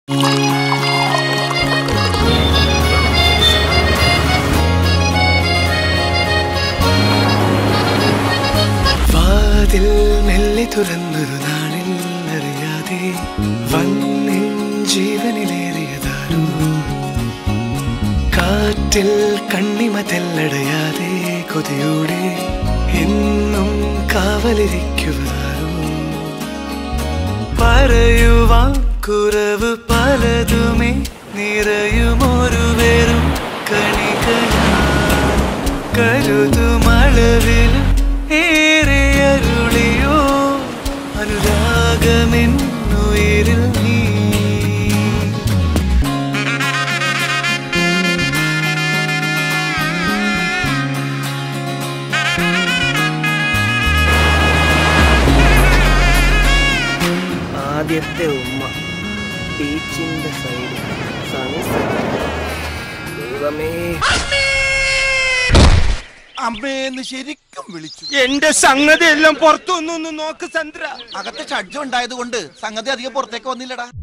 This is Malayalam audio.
വാതിൽ മെല്ലെ തുറന്നൊരു നാളിൽ അറിയാതെ വന്നിൻ ജീവനിലേറിയതാരോ കാറ്റിൽ കണ്ണിമ തെല്ലടയാതെ കൊതിയോടെ എന്നും കാവലിരിക്കുവതാരോ പറയുവാൻ കുറവ് പലതുമേ നിറയുമൊരു വെറും കണികയാ കരുതുമളവിലും ഏറെ അരുളിയോ അനുരാഗമെന്നുയിരിൽ നീ ആദ്യത്തെ ഉമ്മ ബീച്ചിന്റെ സൈഡിൽ സൺസെറ്റ് ദൈവമേ അമ്മേന്ന് ശരിക്കും വിളിച്ചു എന്റെ സംഗതി എല്ലാം പുറത്തു ഒന്ന് നോക്ക് ചന്ദ്ര അകത്തെ ഷഡ്ജം ഉണ്ടായത് കൊണ്ട് സംഗതി അധികം പുറത്തേക്ക് വന്നില്ലടാ